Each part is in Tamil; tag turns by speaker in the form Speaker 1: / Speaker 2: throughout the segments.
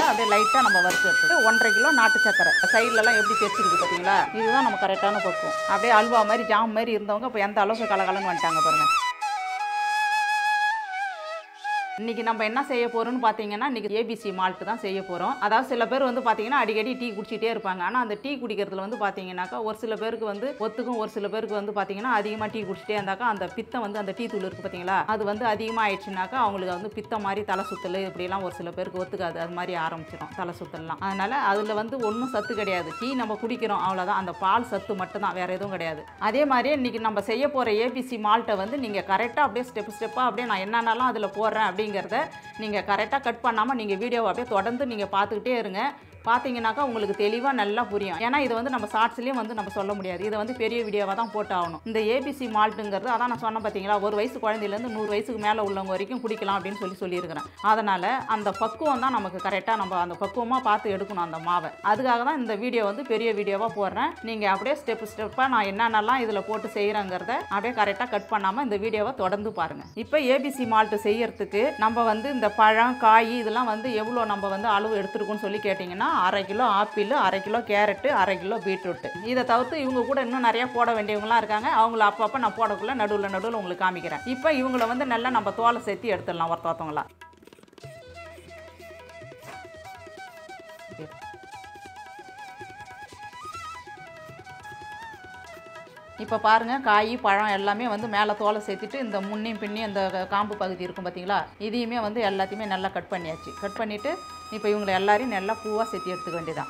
Speaker 1: அப்படியே லைட்டாக நம்ம வறுத்து எடுத்து ஒன்றரை கிலோ நாட்டு சக்கரை சைட்லலாம் எப்படி தெரிச்சிருக்கு பார்த்தீங்களா இதுதான் நம்ம கரெக்டான பக்குவம் அப்படியே அல்வா மாதிரி ஜாம் மாதிரி இருந்தவங்க இப்போ எந்த அளவுக்கு கலகலன்னு வந்துட்டாங்க பாருங்க இன்னைக்கு நம்ம என்ன செய்ய போறோம்னு பார்த்தீங்கன்னா இன்னைக்கு ஏபிசி மால்ட் தான் செய்ய போறோம் அதாவது சில பேர் வந்து பார்த்தீங்கன்னா அடிக்கடி டீ குடிச்சிட்டே இருப்பாங்க ஆனால் அந்த டீ குடிக்கிறதுல வந்து பார்த்தீங்கன்னாக்கா ஒரு சில பேருக்கு வந்து ஒத்துக்கும் ஒரு சில பேருக்கு வந்து பார்த்தீங்கன்னா அதிகமாக டீ குடிச்சிட்டே இருந்தாக்கா அந்த பித்தம் வந்து அந்த டீ தூள் இருக்கு பார்த்தீங்களா அது வந்து அதிகமாக ஆயிடுச்சுனாக்கா அவங்களுக்கு வந்து பித்தம் மாதிரி தலை சுத்தல் இப்படிலாம் ஒரு சில பேருக்கு ஒத்துக்காது அது மாதிரி ஆரம்பிச்சிடும் தலை சுத்தல்லாம் அதனால அதில் வந்து ஒன்றும் சத்து கிடையாது டீ நம்ம குடிக்கிறோம் அவ்வளோதான் அந்த பால் சத்து மட்டும்தான் வேற எதுவும் கிடையாது அதே மாதிரியே இன்னைக்கு நம்ம செய்ய போகிற ஏபிசி மால்ட்டை வந்து நீங்கள் கரெக்டாக அப்படியே ஸ்டெப் ஸ்டெப்பாக அப்படியே நான் என்னென்னலாம் அதில் போடுறேன் அப்படிங்கிறத நீங்கள் கரெக்டாக கட் பண்ணாமல் நீங்கள் வீடியோவை அப்படியே தொடர்ந்து நீங்கள் பார்த்துக்கிட்டே இருங்க பார்த்தீங்கன்னாக்கா உங்களுக்கு தெளிவாக நல்லா புரியும் ஏன்னா இதை வந்து நம்ம ஷார்ட்ஸ்லேயும் வந்து நம்ம சொல்ல முடியாது இதை வந்து பெரிய வீடியோவாக தான் போட்டு ஆகணும் இந்த ஏபிசி மால்ட்டுங்கிறது அதான் நான் சொன்னேன் பார்த்தீங்களா ஒரு வயசு குழந்தையிலேருந்து நூறு வயசுக்கு மேலே உள்ளவங்க வரைக்கும் குடிக்கலாம் அப்படின்னு சொல்லி சொல்லியிருக்கிறேன் அதனால் அந்த பக்குவம் தான் நமக்கு கரெக்டாக நம்ம அந்த பக்குவமாக பார்த்து எடுக்கணும் அந்த மாவை அதுக்காக தான் இந்த வீடியோ வந்து பெரிய வீடியோவாக போடுறேன் நீங்கள் அப்படியே ஸ்டெப் ஸ்டெப்பாக நான் என்னென்னலாம் இதில் போட்டு செய்கிறேங்கிறத அப்படியே கரெக்டாக கட் பண்ணாமல் இந்த வீடியோவை தொடர்ந்து பாருங்கள் இப்போ ஏபிசி மால்ட்டு செய்யறதுக்கு நம்ம வந்து இந்த பழம் காய் இதெல்லாம் வந்து எவ்வளோ நம்ம வந்து அளவு எடுத்துருக்கோம்னு சொல்லி கேட்டிங்கன்னா அரை கிலோ ஆப்பிள் அரை கிலோ கேரட்டு அரை கிலோ பீட்ரூட்டு இதை தவிர்த்து இவங்க கூட இன்னும் நிறைய போட வேண்டியவங்களாம் இருக்காங்க அவங்கள அப்பப்போ நான் போடக்குள்ள நடுவில் நடுவில் உங்களுக்கு காமிக்கிறேன் இப்போ இவங்கள வந்து நல்லா நம்ம தோலை சேர்த்து எடுத்துடலாம் ஒருத்த ஒருத்தவங்களா இப்போ பாருங்கள் காய் பழம் எல்லாமே வந்து மேலே தோலை சேர்த்துட்டு இந்த முன்னையும் பின்னையும் இந்த காம்பு பகுதி இருக்கும் பார்த்தீங்களா இதையுமே வந்து எல்லாத்தையுமே நல்லா கட் பண்ணியாச்சு கட் பண்ணிவிட்டு இப்போ இவங்களை எல்லாரையும் நல்லா பூவாக சேர்த்து எடுத்துக்க வேண்டியதான்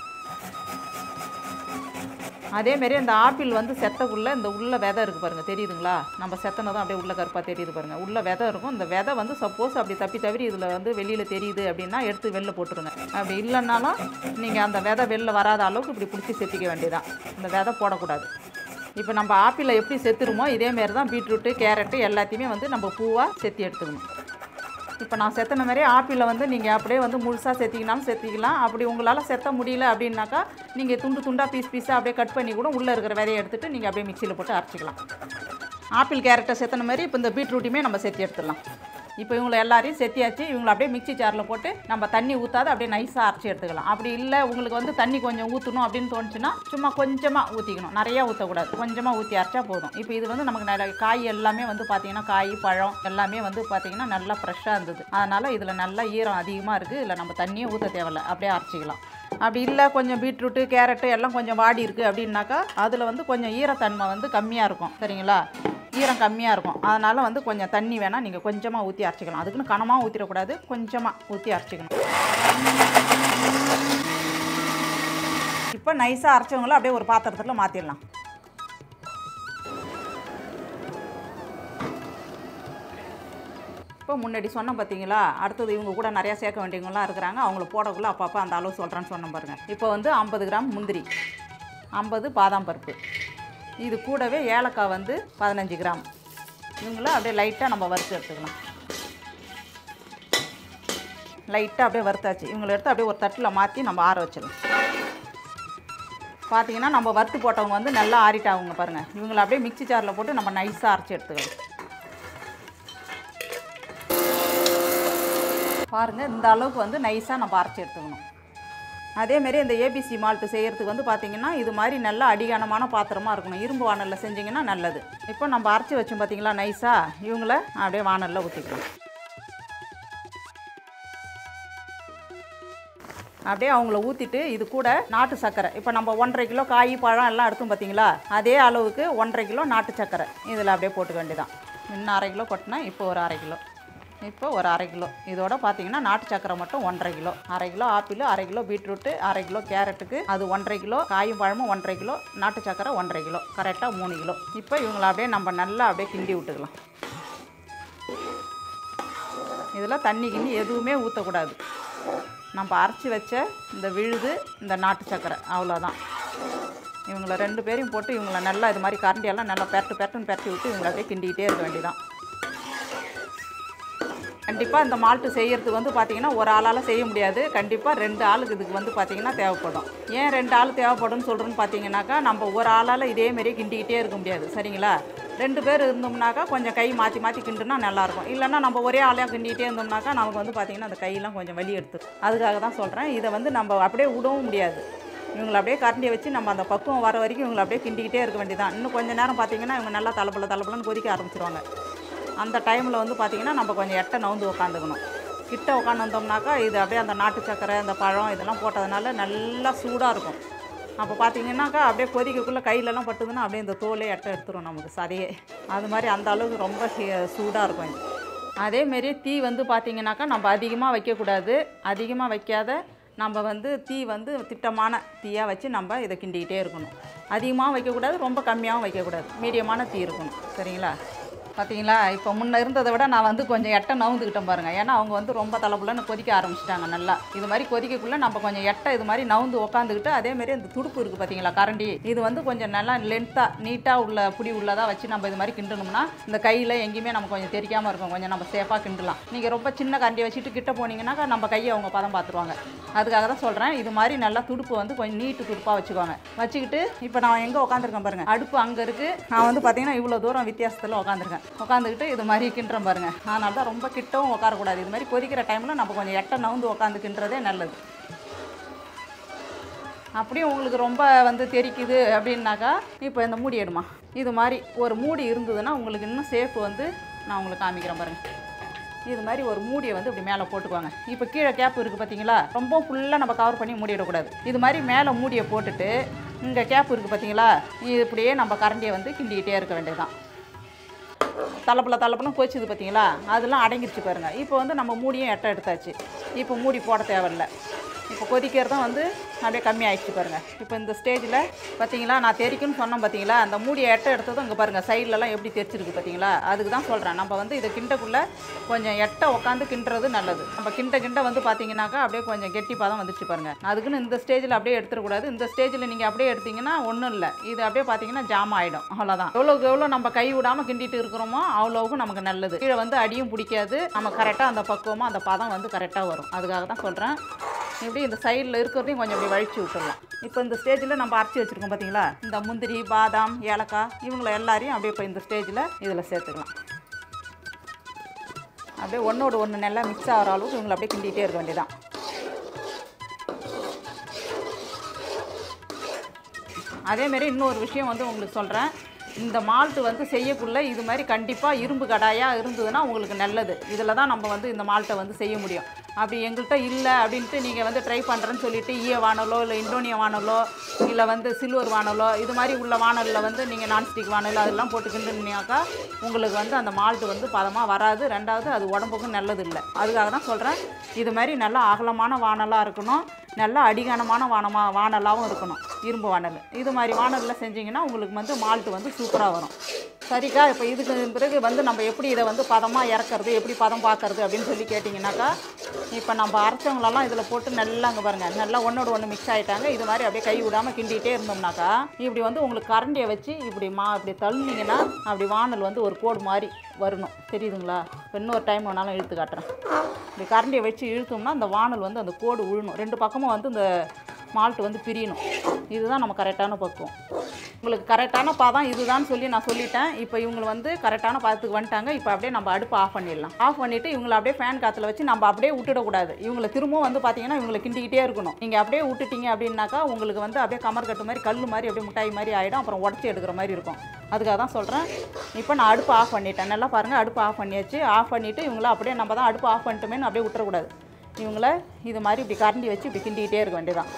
Speaker 1: அதேமாரி அந்த ஆப்பிள் வந்து செத்தக்குள்ளே இந்த உள்ள விதை இருக்குது பாருங்கள் தெரியுதுங்களா நம்ம செத்தனதும் அப்படியே உள்ள கருப்பாக தெரியுது பாருங்கள் உள்ள விதை இருக்கும் இந்த விதை வந்து சப்போஸ் அப்படி தப்பி தவிர இதில் வந்து வெளியில் தெரியுது அப்படின்னா எடுத்து வெளில போட்டுருங்க அப்படி இல்லைன்னாலும் நீங்கள் அந்த விதை வெளில வராத அளவுக்கு இப்படி பிடிச்சி செத்திக்க வேண்டியதான் இந்த விதை போடக்கூடாது இப்போ நம்ம ஆப்பிளை எப்படி செத்துருமோ இதேமாரி தான் பீட்ரூட்டு கேரட்டு எல்லாத்தையுமே வந்து நம்ம பூவாக செத்தி எடுத்துக்கணும் இப்போ நான் செத்தின மாதிரி ஆப்பிளை வந்து நீங்கள் அப்படியே வந்து முழுசாக செத்திக்கினாலும் செத்திக்கலாம் அப்படி உங்களால் செத்த முடியல அப்படின்னாக்கா நீங்கள் துண்டு துண்டாக பீஸ் பீஸாக அப்படியே கட் பண்ணி கூட உள்ளே இருக்கிற விதையை எடுத்துகிட்டு நீங்கள் அப்படியே மிக்சியில் போட்டு அரைச்சிக்கலாம் ஆப்பிள் கேரட்டை செத்தின மாதிரி இப்போ இந்த பீட்ரூட்டையுமே நம்ம செத்தி எடுத்துடலாம் இப்போ இவங்களை எல்லாரையும் செத்தியாச்சு இவங்களை அப்படியே மிக்ஸி ஜாரில் போட்டு நம்ம தண்ணி ஊற்றாத அப்படியே நைஸாக அரைச்சி எடுத்துக்கலாம் அப்படி இல்லை உங்களுக்கு வந்து தண்ணி கொஞ்சம் ஊற்றணும் அப்படின்னு தோணுச்சுன்னா சும்மா கொஞ்சமாக ஊற்றிக்கணும் நிறையா ஊற்றக்கூடாது கொஞ்சமாக ஊற்றி அரைச்சா போதும் இப்போ இது வந்து நமக்கு நிறைய காய் எல்லாமே வந்து பார்த்தீங்கன்னா காய் பழம் எல்லாமே வந்து பார்த்தீங்கன்னா நல்லா ஃப்ரெஷ்ஷாக இருந்தது அதனால் இதில் நல்லா ஈரம் அதிகமாக இருக்குது இதில் நம்ம தண்ணியே ஊற்ற தேவையில்ல அப்படியே அரைச்சிக்கலாம் அப்படி இல்லை கொஞ்சம் பீட்ரூட்டு கேரட்டு எல்லாம் கொஞ்சம் வாடி இருக்குது அப்படின்னாக்கா அதில் வந்து கொஞ்சம் ஈரத்தன்மை வந்து கம்மியாக இருக்கும் சரிங்களா ஈரம் கம்மியாக இருக்கும் அதனால் வந்து கொஞ்சம் தண்ணி வேணால் நீங்கள் கொஞ்சமாக ஊற்றி அரைச்சிக்கலாம் அதுக்குன்னு கனமாக ஊற்றிடக்கூடாது கொஞ்சமாக ஊற்றி அரைச்சிக்கணும் இப்போ நைஸாக அரைச்சவங்கள அப்படியே ஒரு பாத்திரத்தில் மாற்றிடலாம் இப்போ முன்னாடி சொன்னோம் பார்த்தீங்களா அடுத்தது இவங்க கூட நிறையா சேர்க்க வேண்டியவங்களாம் இருக்கிறாங்க அவங்கள போடக்குள்ள அப்பப்போ அந்த அளவு சொல்கிறேன்னு சொன்னேன் பாருங்கள் இப்போ வந்து ஐம்பது கிராம் முந்திரி ஐம்பது பாதாம் பருப்பு இது கூடவே ஏலக்காய் வந்து பதினஞ்சு கிராம் இவங்கள அப்படியே லைட்டாக நம்ம வறுத்து எடுத்துக்கலாம் லைட்டாக அப்படியே வறுத்தாச்சு இவங்களை எடுத்து அப்படியே ஒரு தட்டில் மாற்றி நம்ம ஆற வச்சிடலாம் பார்த்தீங்கன்னா நம்ம வறுத்து போட்டவங்க வந்து நல்லா ஆறிட்டாங்க பாருங்கள் இவங்களை அப்படியே மிக்ஸி ஜாரில் போட்டு நம்ம நைஸாக அரைச்சி எடுத்துக்கலாம் பாருங்கள் இந்த அளவுக்கு வந்து நைஸாக நம்ம அரைச்சி எடுத்துக்கணும் அதேமாரி இந்த ஏபிசி மால்ட்டு செய்கிறதுக்கு வந்து பார்த்திங்கன்னா இது மாதிரி நல்லா அடிகானமான பாத்திரமாக இருக்கணும் இரும்பு வானலில் செஞ்சிங்கன்னா நல்லது இப்போ நம்ம அரைச்சி வச்சோம் பார்த்தீங்களா நைஸாக இவங்கள அப்படியே வானலில் ஊற்றிக்கலாம் அப்படியே அவங்கள ஊற்றிட்டு இது கூட நாட்டு சர்க்கரை இப்போ நம்ம ஒன்றரை கிலோ காய் பழம் எல்லாம் எடுத்தோம் பார்த்தீங்களா அதே அளவுக்கு ஒன்றரை கிலோ நாட்டு சர்க்கரை இதில் அப்படியே போட்டுக்க வேண்டியதான் இன்னும் அரை கிலோ கொட்டினா இப்போ ஒரு அரை கிலோ இப்போ ஒரு அரை கிலோ இதோட பார்த்தீங்கன்னா நாட்டு சக்கரை மட்டும் ஒன்றரை கிலோ அரை கிலோ ஆப்பிள் அரை கிலோ பீட்ரூட்டு அரை கிலோ கேரட்டுக்கு அது ஒன்றரை கிலோ காயும் பழமும் ஒன்றரை கிலோ நாட்டு சக்கரை ஒன்றரை கிலோ கரெக்டாக மூணு கிலோ இப்போ இவங்களை அப்படியே நம்ம நல்லா அப்படியே கிண்டி விட்டுக்கலாம் இதில் தண்ணி கிண்ணி எதுவுமே ஊற்றக்கூடாது நம்ம அரைச்சி வச்ச இந்த விழுது இந்த நாட்டு சக்கரை அவ்வளோதான் இவங்கள ரெண்டு பேரையும் போட்டு இவங்கள நல்லா இது மாதிரி கரண்டியெல்லாம் நல்லா பெரட்டு பெரட்டுன்னு பெரட்டி விட்டு இவங்களை அப்படியே கிண்டிக்கிட்டே இருக்க வேண்டியதான் கண்டிப்பாக இந்த மால்ட்டு செய்யறதுக்கு வந்து பார்த்தீங்கன்னா ஒரு ஆளால் செய்ய முடியாது கண்டிப்பாக ரெண்டு ஆளுக்கு இதுக்கு வந்து பார்த்தீங்கன்னா தேவைப்படும் ஏன் ரெண்டு ஆள் தேவைப்படும்னு சொல்கிறேன்னு பார்த்தீங்கன்னாக்கா நம்ம ஒரு ஆளால் இதே மாதிரியே கிண்டிக்கிட்டே இருக்க முடியாது சரிங்களா ரெண்டு பேர் இருந்தோம்னாக்கா கொஞ்சம் கை மாற்றி மாற்றி கிண்டுனா நல்லாயிருக்கும் இல்லைன்னா நம்ம ஒரே ஆளையாக கிண்டிகிட்டே இருந்தோம்னாக்கா நமக்கு வந்து பார்த்திங்கன்னா அந்த கையெல்லாம் கொஞ்சம் வலி எடுத்துரும் அதுக்காக தான் சொல்கிறேன் இதை வந்து நம்ம அப்படியே விடவும் முடியாது இவங்களை அப்படியே கரண்டியை வச்சு நம்ம அந்த பக்குவம் வர வரைக்கும் இவங்களை அப்படியே கிண்டிக்கிட்டே இருக்க வேண்டியதான் இன்னும் கொஞ்சம் நேரம் பார்த்தீங்கன்னா இவங்க நல்லா தலைப்பல தலைப்பலன்னு கொதிக்க ஆரம்பிச்சிருவாங்க அந்த டைமில் வந்து பார்த்திங்கன்னா நம்ம கொஞ்சம் எட்டை நவுந்து உட்காந்துக்கணும் கிட்ட உட்காந்துருந்தோம்னாக்கா இது அப்படியே அந்த நாட்டு சக்கரை அந்த பழம் இதெல்லாம் போட்டதுனால நல்லா சூடாக இருக்கும் அப்போ பார்த்தீங்கன்னாக்கா அப்படியே கொதிக்கக்குள்ளே கையிலலாம் பட்டுதுன்னா அப்படியே இந்த தோலே எட்டை எடுத்துரும் நமக்கு சதையே அது மாதிரி அந்த அளவுக்கு ரொம்ப சூடாக இருக்கும் இது அதேமாரி தீ வந்து பார்த்தீங்கன்னாக்கா நம்ம அதிகமாக வைக்கக்கூடாது அதிகமாக வைக்காத நம்ம வந்து தீ வந்து திட்டமான தீயாக வச்சு நம்ம இதை கிண்டிக்கிட்டே இருக்கணும் அதிகமாக வைக்கக்கூடாது ரொம்ப கம்மியாகவும் வைக்கக்கூடாது மீடியமான தீ இருக்கணும் சரிங்களா பார்த்தீங்களா இப்போ முன்ன இருந்ததை விட நான் வந்து கொஞ்சம் எட்டை நவுந்துக்கிட்டேன் பாருங்கள் ஏன்னா அவங்க வந்து ரொம்ப தலைப்புலன்னு கொதிக்க ஆரம்பிச்சிட்டாங்க நல்லா இது மாதிரி கொதிக்கக்குள்ளே நம்ம கொஞ்சம் எட்டை இது மாதிரி நவுந்து உட்காந்துக்கிட்டு அதேமாரி அந்த துடுப்பு இருக்குது பார்த்தீங்களா கரண்டி இது வந்து கொஞ்சம் நல்லா லென்த்தாக நீட்டாக உள்ள புடி உள்ளதாக வச்சு நம்ம இது மாதிரி கிண்டணும்னா இந்த கையில் எங்கேயுமே நம்ம கொஞ்சம் தெரிக்காமல் இருக்கும் கொஞ்சம் நம்ம சேஃபாக கிண்டலாம் நீங்கள் ரொம்ப சின்ன கரண்டியை வச்சுட்டு கிட்ட போனீங்கன்னாக்கா நம்ம கையை அவங்க பதம் பார்த்துருவாங்க அதுக்காக தான் சொல்கிறேன் இது மாதிரி நல்லா துடுப்பு வந்து கொஞ்சம் நீட்டு துடுப்பாக வச்சுக்கோங்க வச்சுக்கிட்டு இப்போ நான் எங்கே உட்காந்துருக்கேன் பாருங்கள் அடுப்பு அங்கே இருக்குது நான் வந்து பார்த்தீங்கன்னா இவ்வளோ தூரம் வித்தியாசத்தில் உட்காந்துருக்கேன் உட்காந்துக்கிட்டு இது மாதிரி கிண்டுறேன் பாருங்க அதனால தான் ரொம்ப கிட்டவும் உட்காரக்கூடாது இது மாதிரி கொதிக்கிற டைமில் நம்ம கொஞ்சம் எட்ட நவுந்து உட்காந்து கிண்டுறதே நல்லது அப்படியே உங்களுக்கு ரொம்ப வந்து தெரிக்குது அப்படின்னாக்கா இப்போ இந்த மூடி எடுமா இது மாதிரி ஒரு மூடி இருந்ததுன்னா உங்களுக்கு இன்னும் சேஃப் வந்து நான் உங்களுக்கு காமிக்கிறேன் பாருங்கள் இது மாதிரி ஒரு மூடியை வந்து இப்படி மேலே போட்டுக்குவாங்க இப்போ கீழே கேப் இருக்குது பார்த்தீங்களா ரொம்ப ஃபுல்லாக நம்ம கவர் பண்ணி மூடிடக்கூடாது இது மாதிரி மேலே மூடியை போட்டுட்டு இங்கே கேப் இருக்குது பார்த்தீங்களா இது இப்படியே நம்ம கரண்டியை வந்து கிண்டிக்கிட்டே இருக்க வேண்டியதுதான் தலைப்பில் தலைப்பிலும் கொச்சுது பார்த்தீங்களா அதெல்லாம் அடங்கிருச்சு பாருங்கள் இப்போ வந்து நம்ம மூடியும் எட்ட எடுத்தாச்சு இப்போ மூடி போட தேவையில்ல இப்போ கொதிக்கிறதும் வந்து அப்படியே கம்மி ஆயிடுச்சு பாருங்கள் இப்போ இந்த ஸ்டேஜில் பார்த்தீங்களா நான் தெரிக்குன்னு சொன்னேன் பார்த்தீங்களா அந்த மூடியை எட்ட எடுத்ததும் இங்கே பாருங்கள் சைட்லலாம் எப்படி தெரிச்சிருக்கு பார்த்தீங்களா அதுக்கு தான் சொல்கிறேன் நம்ம வந்து இதை கிண்டக்குள்ளே கொஞ்சம் எட்ட உட்காந்து கிண்டுறது நல்லது நம்ம கிண்ட கிண்ட வந்து பார்த்தீங்கன்னாக்கா அப்படியே கொஞ்சம் கெட்டி பதம் வந்துச்சு பாருங்கள் அதுக்குன்னு இந்த ஸ்டேஜில் அப்படியே எடுத்துடக்கூடாது இந்த ஸ்டேஜில் நீங்கள் அப்படியே எடுத்தீங்கன்னா ஒன்றும் இல்லை இது அப்படியே பார்த்தீங்கன்னா ஜாம் ஆகிடும் அவ்வளோதான் எவ்வளோக்கு எவ்வளோ நம்ம கை விடாமல் கிண்டிட்டு இருக்கிறோமோ அவ்வளோவுக்கும் நமக்கு நல்லது கீழே வந்து அடியும் பிடிக்காது நம்ம கரெக்டாக அந்த பக்குவமாக அந்த பதம் வந்து கரெக்டாக வரும் அதுக்காக தான் சொல்கிறேன் இப்படி இந்த சைடில் இருக்கிறதையும் கொஞ்சம் இப்படி வழிச்சு விட்டுடலாம் இப்போ இந்த ஸ்டேஜில் நம்ம அரைச்சி வச்சுருக்கோம் பார்த்தீங்களா இந்த முந்திரி பாதாம் ஏலக்காய் இவங்கள எல்லாரையும் அப்படியே இப்போ இந்த ஸ்டேஜில் இதில் சேர்த்துக்கலாம் அப்படியே ஒன்றோடு ஒன்று நல்லா மிக்ஸ் ஆகிற அளவுக்கு இவங்களை அப்படியே கிண்டிகிட்டே இருக்க வேண்டியதான் அதேமாரி இன்னொரு விஷயம் வந்து உங்களுக்கு சொல்கிறேன் இந்த மால்ட்டு வந்து செய்யக்குள்ள இது மாதிரி கண்டிப்பாக இரும்பு கடாயாக இருந்ததுன்னா உங்களுக்கு நல்லது இதில் தான் நம்ம வந்து இந்த மால்ட்டை வந்து செய்ய முடியும் அப்படி எங்கள்கிட்ட இல்லை அப்படின்ட்டு நீங்கள் வந்து ட்ரை பண்ணுறேன்னு சொல்லிட்டு ஈய வானலோ இல்லை இண்டோனிய வானலோ இல்லை வந்து சில்வர் வானலோ இது மாதிரி உள்ள வானலில் வந்து நீங்கள் நான்ஸ்டிக் வானல் அதெல்லாம் போட்டு கிண்டுனாக்கா உங்களுக்கு வந்து அந்த மால்ட்டு வந்து பதமாக வராது ரெண்டாவது அது உடம்புக்கும் நல்லது இல்லை அதுக்காக தான் சொல்கிறேன் இது மாதிரி நல்லா அகலமான வானலாக இருக்கணும் நல்ல அடிகனமான வானமா வானலாகவும் இருக்கணும் இரும்பு வானல் இது மாதிரி வானலில் செஞ்சிங்கன்னா உங்களுக்கு வந்து மால்ட்டு வந்து சூப்பராக வரும் சரிக்கா இப்போ இதுக்கு பிறகு வந்து நம்ம எப்படி இதை வந்து பதமாக இறக்குறது எப்படி பதம் பார்க்கறது அப்படின்னு சொல்லி கேட்டிங்கனாக்கா இப்போ நம்ம அரைச்சவங்களெல்லாம் இதில் போட்டு நல்லா அங்கே பாருங்கள் நல்லா ஒன்றோட ஒன்று மிக்ஸ் ஆகிட்டாங்க இது மாதிரி அப்படியே கை விடாமல் கிண்டிகிட்டே இருந்தோம்னாக்கா இப்படி வந்து உங்களுக்கு கரண்டியை வச்சு இப்படி மா இப்படி தள்ளினீங்கன்னா அப்படி வானல் வந்து ஒரு கோடு மாதிரி வரணும் தெரியுதுங்களா இப்போ இன்னொரு டைம் வேணாலும் இழுத்து காட்டுறேன் இப்படி கரண்டியை வச்சு இழுத்தோம்னா அந்த வானல் வந்து அந்த கோடு விழணும் ரெண்டு பக்கமும் வந்து இந்த மால்ட்டு வந்து பிரியணும் இதுதான் நம்ம கரெக்டான பக்குவம் உங்களுக்கு கரெக்டான பாதம் இதுதான் சொல்லி நான் சொல்லிட்டேன் இப்போ இவங்க வந்து கரெக்டான பாதத்துக்கு வந்துட்டாங்க இப்போ அப்படியே நம்ம அடுப்பு ஆஃப் பண்ணிடலாம் ஆஃப் பண்ணிவிட்டு இவங்களை அப்படியே ஃபேன் காற்றுல வச்சு நம்ம அப்படியே விட்டுடக்கூடாது இவங்களை திரும்பவும் வந்து பார்த்தீங்கன்னா இவங்களை கிண்டிக்கிட்டே இருக்கணும் நீங்கள் அப்படியே விட்டுட்டீங்க அப்படின்னாக்கா உங்களுக்கு வந்து அப்படியே கமர் கட்டு மாதிரி கல் மாதிரி அப்படியே முட்டாய் மாதிரி ஆகிடும் அப்புறம் உடச்சி எடுக்கிற மாதிரி இருக்கும் அதுக்காக தான் சொல்கிறேன் இப்போ நான் அடுப்பு ஆஃப் பண்ணிட்டேன் நல்லா பாருங்கள் அடுப்பு ஆஃப் பண்ணியாச்சு ஆஃப் பண்ணிவிட்டு இவங்கள அப்படியே நம்ம தான் அடுப்பு ஆஃப் பண்ணிட்டோமேனு அப்படியே விட்டுறக்கூடாது இவங்கள இது மாதிரி இப்படி கரண்டி வச்சு இப்படி கிண்டிக்கிட்டே இருக்க வேண்டியதான்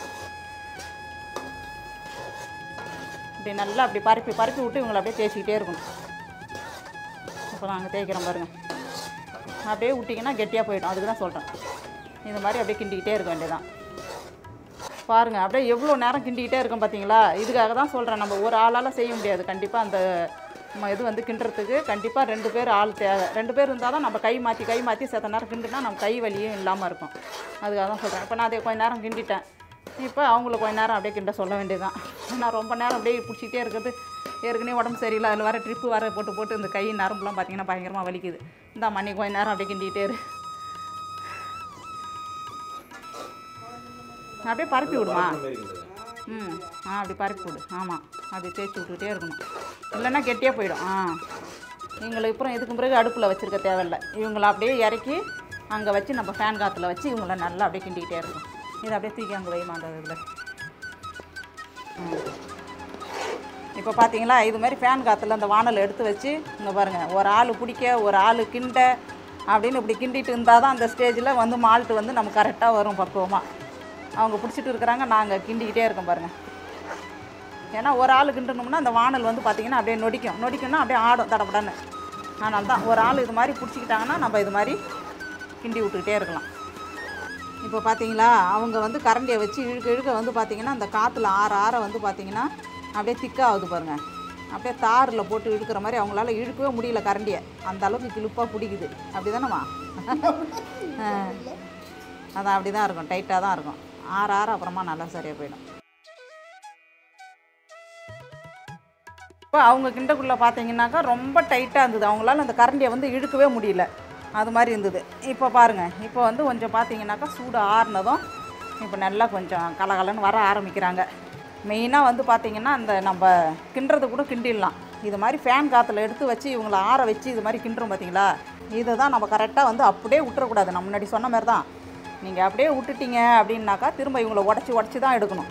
Speaker 1: இப்படி நல்லா அப்படி பரப்பி பரப்பி விட்டு இவங்களை அப்படியே தேய்ச்சிக்கிட்டே இருக்கணும் இப்போ நாங்கள் தேய்க்கிறோம் பாருங்கள் அப்படியே விட்டிங்கன்னா கெட்டியாக போயிடும் அதுக்கு தான் சொல்கிறேன் இது மாதிரி அப்படியே கிண்டிக்கிட்டே இருக்க வேண்டியதான் பாருங்கள் அப்படியே எவ்வளோ நேரம் கிண்டிக்கிட்டே இருக்கோம் பார்த்தீங்களா இதுக்காக தான் சொல்கிறேன் நம்ம ஒரு ஆளால் செய்ய முடியாது கண்டிப்பாக அந்த ம- இது வந்து கிண்டுறதுக்கு கண்டிப்பாக ரெண்டு பேர் ஆள் தேவை ரெண்டு பேர் இருந்தால் தான் நம்ம கை மாற்றி கை மாற்றி செத்த நேரம் கிண்டுனா நம்ம கை வலியும் இல்லாமல் இருக்கும் அதுக்காக தான் சொல்கிறேன் இப்போ நான் அதை கொஞ்ச நேரம் கிண்டிட்டேன் இப்போ அவங்கள கொஞ்ச நேரம் அப்படியே கிண்ட சொல்ல வேண்டியதுதான் நான் ரொம்ப நேரம் அப்படியே பிடிச்சிக்கிட்டே இருக்கிறது ஏற்கனவே உடம்பு சரியில்லை அதில் வர ட்ரிப்பு வர போட்டு போட்டு இந்த கை நரம்புலாம் பார்த்தீங்கன்னா பயங்கரமாக வலிக்குது இந்த மணி கொஞ்ச நேரம் அப்படியே கிண்டிக்கிட்டே இரு அப்படியே பரப்பி விடுமா ம் ஆ அப்படி பரப்பி விடு ஆமாம் அப்படி தேய்ச்சி விட்டுக்கிட்டே இருக்கணும் இல்லைன்னா கெட்டியாக போயிடும் ஆ இவங்களுக்கு அப்புறம் இதுக்கு பிறகு அடுப்பில் வச்சுருக்க தேவையில்லை இவங்களை அப்படியே இறக்கி அங்கே வச்சு நம்ம ஃபேன் காற்றுல வச்சு இவங்கள நல்லா அப்படியே கிண்டிக்கிட்டே இருக்கும் இதை அப்படியே தூக்கி அங்கே வைமா அந்த இதில் இப்போ பார்த்தீங்களா இது மாதிரி ஃபேன் காற்றுல அந்த வானல் எடுத்து வச்சு இங்கே பாருங்கள் ஒரு ஆள் பிடிக்க ஒரு ஆள் கிண்ட அப்படின்னு இப்படி கிண்டிட்டு இருந்தால் தான் அந்த ஸ்டேஜில் வந்து மால்ட்டு வந்து நம்ம கரெக்டாக வரும் பக்குவமாக அவங்க பிடிச்சிட்டு இருக்கிறாங்க நாங்கள் கிண்டிக்கிட்டே இருக்கோம் பாருங்கள் ஏன்னா ஒரு ஆள் கிண்டணும்னா அந்த வானல் வந்து பார்த்திங்கன்னா அப்படியே நொடிக்கும் நொடிக்கும்னா அப்படியே ஆடும் தடப்படன்னு அதனால தான் ஒரு ஆள் இது மாதிரி பிடிச்சிக்கிட்டாங்கன்னா நம்ம இது மாதிரி கிண்டி விட்டுக்கிட்டே இருக்கலாம் இப்போ பார்த்தீங்களா அவங்க வந்து கரண்டியை வச்சு இழுக்க இழுக்க வந்து பார்த்தீங்கன்னா அந்த காற்றுல ஆற ஆற வந்து பார்த்தீங்கன்னா அப்படியே திக்காகுது பாருங்கள் அப்படியே தாரில் போட்டு இழுக்கிற மாதிரி அவங்களால இழுக்கவே முடியல கரண்டியை அந்த அளவுக்கு கிளுப்பாக பிடிக்குது அப்படி தானேம்மா அதான் அப்படி தான் இருக்கும் டைட்டாக தான் இருக்கும் ஆற ஆற அப்புறமா நல்லா சரியாக போயிடும் இப்போ அவங்க கிண்டக்குள்ளே பார்த்தீங்கன்னாக்கா ரொம்ப டைட்டாக இருந்தது அவங்களால அந்த கரண்டியை வந்து இழுக்கவே முடியல அது மாதிரி இருந்தது இப்போ பாருங்கள் இப்போ வந்து கொஞ்சம் பார்த்தீங்கன்னாக்கா சூடு ஆறுனதும் இப்போ நல்லா கொஞ்சம் கலகலன்னு வர ஆரம்பிக்கிறாங்க மெயினாக வந்து பார்த்தீங்கன்னா அந்த நம்ம கிண்டுறது கூட கிண்டிடலாம் இது மாதிரி ஃபேன் காற்றுல எடுத்து வச்சு இவங்கள ஆற வச்சு இது மாதிரி கிண்டுறோம் பார்த்தீங்களா இதை தான் நம்ம கரெக்டாக வந்து அப்படியே விட்டுறக்கூடாது நம்ம முன்னாடி சொன்ன மாதிரி தான் நீங்கள் அப்படியே விட்டுட்டீங்க அப்படின்னாக்கா திரும்ப இவங்கள உடச்சி உடச்சி தான் எடுக்கணும்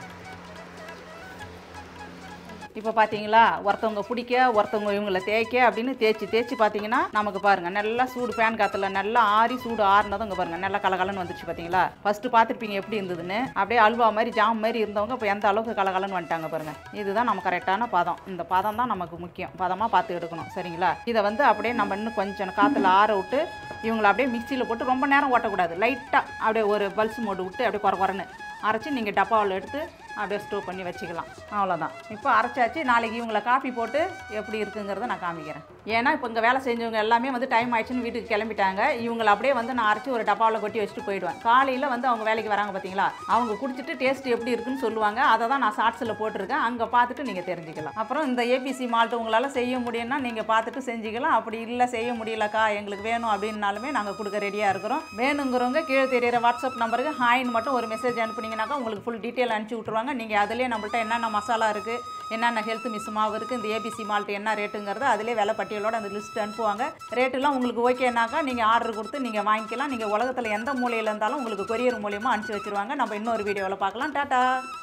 Speaker 1: இப்போ பார்த்தீங்களா ஒருத்தவங்க பிடிக்க ஒருத்தவங்க இவங்கள தேய்க்க அப்படின்னு தேய்ச்சி தேய்ச்சி பார்த்தீங்கன்னா நமக்கு பாருங்கள் நல்லா சூடு ஃபேன் காற்றுல நல்லா ஆறி சூடு ஆறுனதும் இங்கே பாருங்கள் நல்லா கலகலன்னு வந்துச்சு பார்த்தீங்களா ஃபஸ்ட்டு பார்த்துருப்பீங்க எப்படி இருந்ததுன்னு அப்படியே அல்வா மாதிரி ஜாம் மாதிரி இருந்தவங்க இப்போ எந்த அளவுக்கு கலகலன்னு வந்துட்டாங்க பாருங்கள் இதுதான் நம்ம கரெக்டான பதம் இந்த பதம் தான் நமக்கு முக்கியம் பதமாக பார்த்து எடுக்கணும் சரிங்களா இதை வந்து அப்படியே நம்ம இன்னும் கொஞ்சம் காற்றுல ஆற விட்டு இவங்களை அப்படியே மிக்சியில் போட்டு ரொம்ப நேரம் ஓட்டக்கூடாது லைட்டாக அப்படியே ஒரு பல்ஸ் மோடு விட்டு அப்படியே குறை குறைன்னு அரைச்சி நீங்கள் டப்பாவில் எடுத்து அப்படியே ஸ்டோர் பண்ணி வச்சுக்கலாம் அவ்வளோதான் இப்போ அரைச்சாச்சு நாளைக்கு இவங்களை காஃபி போட்டு எப்படி இருக்குங்கிறத நான் காமிக்கிறேன் ஏன்னா இப்போ இங்கே வேலை செஞ்சவங்க எல்லாமே வந்து டைம் ஆயிடுச்சுன்னு வீட்டுக்கு கிளம்பிட்டாங்க இவங்களை அப்படியே வந்து நான் அரைச்சி ஒரு டப்பாவில் கொட்டி வச்சுட்டு போயிடுவேன் காலையில் வந்து அவங்க வேலைக்கு வராங்க பார்த்தீங்களா அவங்க குடிச்சிட்டு டேஸ்ட் எப்படி இருக்குன்னு சொல்லுவாங்க அதை தான் நான் ஷார்ட்ஸில் போட்டிருக்கேன் அங்கே பார்த்துட்டு நீங்கள் தெரிஞ்சுக்கலாம் அப்புறம் இந்த ஏபிசி மால்ட்டு உங்களால் செய்ய முடியும்னா நீங்கள் பார்த்துட்டு செஞ்சுக்கலாம் அப்படி இல்லை செய்ய முடியலக்கா எங்களுக்கு வேணும் அப்படின்னாலுமே நாங்கள் கொடுக்க ரெடியாக இருக்கிறோம் வேணுங்கிறவங்க கீழே தெரியிற வாட்ஸ்அப் நம்பருக்கு ஹாய்னு மட்டும் ஒரு மெசேஜ் அனுப்புனீங்கன்னாக்கா உங்களுக்கு ஃபுல் டீட்டெயில் அனுப்பிச்சி விட்ருவாங்க நீங்கள் அதிலே நம்மள்ட்ட என்னென்ன மசாலா இருக்குது என்னென்ன ஹெல்த் மிஸ் மாவு இருக்குது இந்த ஏபிசி மால்ட் என்ன ரேட்டுங்கிறது அதிலே விலை பட்டியலோட அந்த லிஸ்ட் அனுப்புவாங்க ரேட்டுலாம் உங்களுக்கு ஓகேனாக்கா நீங்கள் ஆர்டர் கொடுத்து நீங்கள் வாங்கிக்கலாம் நீங்கள் உலகத்தில் எந்த மூலையில் இருந்தாலும் உங்களுக்கு கொரியர் மூலியமாக அனுப்பிச்சி வச்சிருவாங்க நம்ம இன்னொரு வீடியோவில் பார்க்கலாம் டாட்டா